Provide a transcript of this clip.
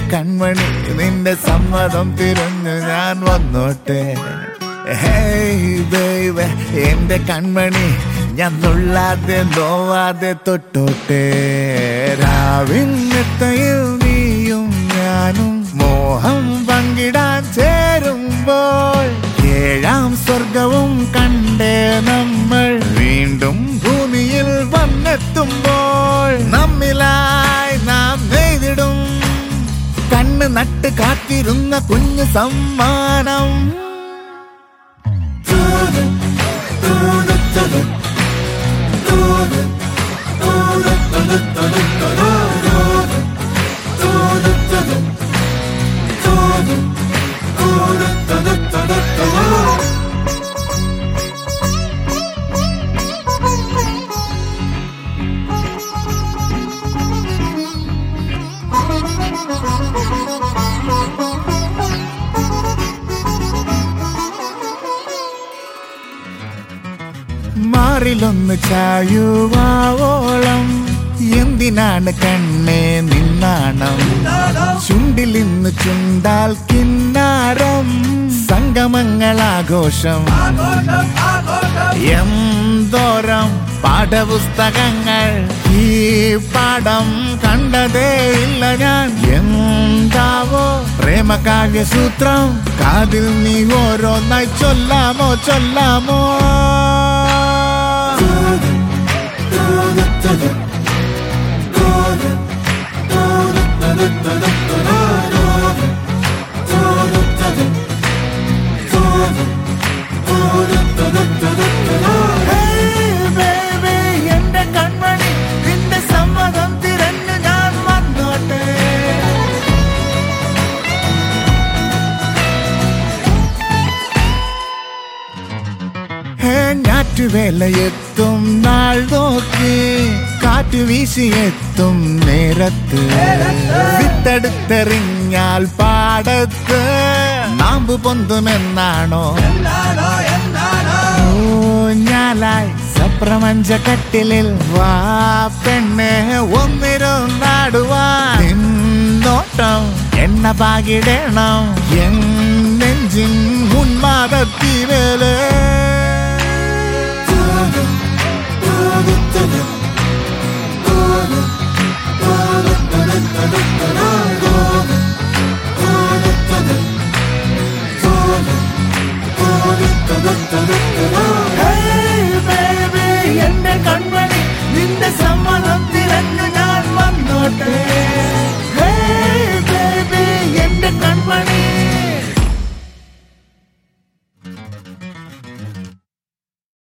കൺമണി നിന്റെ സമ്മതം തിരഞ്ഞു ഞാൻ വന്നോട്ടെ ഹേയ് ബേബേ എന്റെ കൺമണി ഞാൻ നുള്ളാതെ നോവാതെ തൊട്ടോട്ടെ രാവിന്നത്തയിൽ നീയും ഞാനും മോഹം പങ്കിടാൻ ചേരുമ്പോൾ ഏഴാം സ്വർഗവും കണ്ടേ നമ്മൾ വീണ്ടും ഭൂമിയിൽ വന്നെത്തുമ്പോൾ നമ്മിലായി നാം നെയ്തിടും കണ്ണ് നട്ട് കാത്തിരുന്ന കുഞ്ഞു സമ്മാനം മാറിലൊന്ന് ചായുവാവോളം എന്തിനാണ് കണ്ണേ നിന്നാണം ചുണ്ടിൽ ഇന്ന് ചുണ്ടാൽ കിന്നാരം സംഗമങ്ങളാഘോഷം എന്തോരം പാഠപുസ്തകങ്ങൾ ഈ പാഠം കണ്ടതേ ഇല്ല ഞാൻ എന്താവോ പ്രേമകാവ്യ സൂത്രം കാതിൽ നീ ഓരോന്നായി ചൊല്ലാമോ ചൊല്ലാമോ Hey baby, എന്റെ കൺമണി നിന്റെ സമ്മതം തിരഞ്ഞു ഞാൻ വന്നോട്ടെ ഹേ ഞാറ്റുവേല എത്തും നാൾ നോക്കി കാറ്റ് വീശി എത്തും നേരത്ത് വിത്തെടുത്തെറിഞ്ഞാൽ പാടത്ത് നാമ്പ് പൊന്തുമെന്നാണോ ഊഞ്ഞാലായി സപ്രമഞ്ച കട്ടിലിൽ വാ പെണ്ണെ ഒന്നിരുന്നാടുവാൻ നിന്നോട്ടം എണ്ണ പാകിടണം എൻ നെഞ്ചിൻ ഉന്മാദത്തിവേലേ